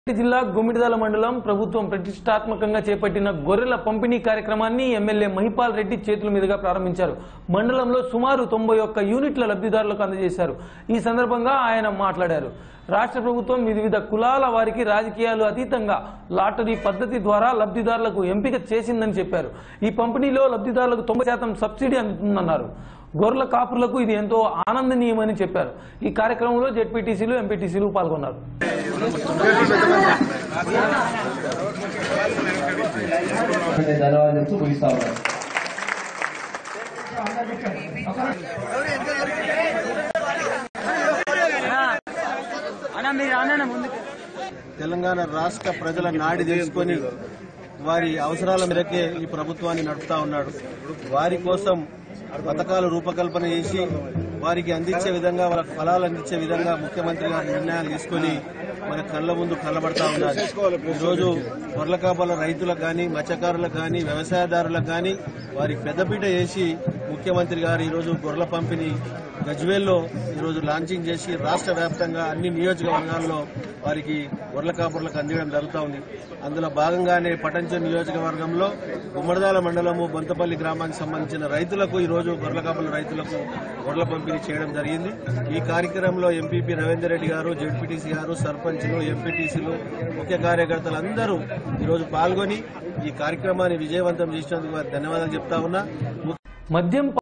జిల్లా గుమిడిదల మండలం ప్రభుత్వం ప్రతిష్టాత్మకంగా చేపట్టిన గొర్రెల పంపిణీ కార్యక్రమాన్ని ఎమ్మెల్యే మహిపాల్ రెడ్డి చేతుల మీదుగా ప్రారంభించారు మండలంలో సుమారు తొంభై ఒక్క యూనిట్ల లబ్ధిదారులకు అందజేశారు ఈ సందర్భంగా ఆయన మాట్లాడారు రాష్ట్ర ప్రభుత్వం వివిధ కులాల వారికి రాజకీయాలు అతీతంగా లాటరీ పద్ధతి ద్వారా లబ్ధిదారులకు ఎంపిక చేసిందని చెప్పారు ఈ పంపిణీలో లబ్ధిదారులకు తొంభై శాతం సబ్సిడీ అందుతుందన్నారు గొర్రెల కాపురులకు ఇది ఎంతో ఆనందనీయమని చెప్పారు ఈ కార్యక్రమంలో జెడ్పీటీసీలు ఎంపీటీసీలు పాల్గొన్నారు అంటే ధన్యవాదాలు చెప్తూ ముగిస్తా ఉన్నాను తెలంగాణ రాష్ట్ర ప్రజల నాడి తెలుసుకొని వారి అవసరాల మేరకే ఈ ప్రభుత్వాన్ని నడుపుతా ఉన్నాడు వారి కోసం పథకాలు రూపకల్పన చేసి వారికి అందించే విధంగా వాళ్ళ ఫలాలు అందించే విధంగా ముఖ్యమంత్రి గారు నిర్ణయాలు తీసుకొని మన కళ్ళ ముందు కళ్ళబడతా ఉన్నారు ఈరోజు గొర్రెకాపాల రైతులకు కానీ మత్స్యకారులకు కానీ వ్యవసాయదారులకు కానీ వారికి పెద్దపీట వేసి ముఖ్యమంత్రి గారు ఈరోజు గొర్రెల పంపిణీ గజ్వేల్లో ఈరోజు లాంచింగ్ చేసి రాష్ట్ర వ్యాప్తంగా అన్ని నియోజకవర్గాల్లో వారికి గొర్రెల కాపుర్లకు అందించడం జరుగుతూ ఉంది అందులో భాగంగానే పటంచ నియోజకవర్గంలో గుమ్మడిదాల మండలము బొంతపల్లి గ్రామానికి సంబంధించిన రైతులకు ఈరోజు గొర్రెల కాపుల రైతులకు గొర్రెల పంపిణీ చేయడం జరిగింది ఈ కార్యక్రమంలో ఎంపీపీ రవీందర్ రెడ్డి గారు జెడ్పీటీసీ గారు సర్పంచ్లు ఎంపీటీసీలు ముఖ్య కార్యకర్తలు అందరూ ఈరోజు పాల్గొని ఈ కార్యక్రమాన్ని విజయవంతం చేసినందుకు వారికి ధన్యవాదాలు చెప్తా ఉన్నా మద్యం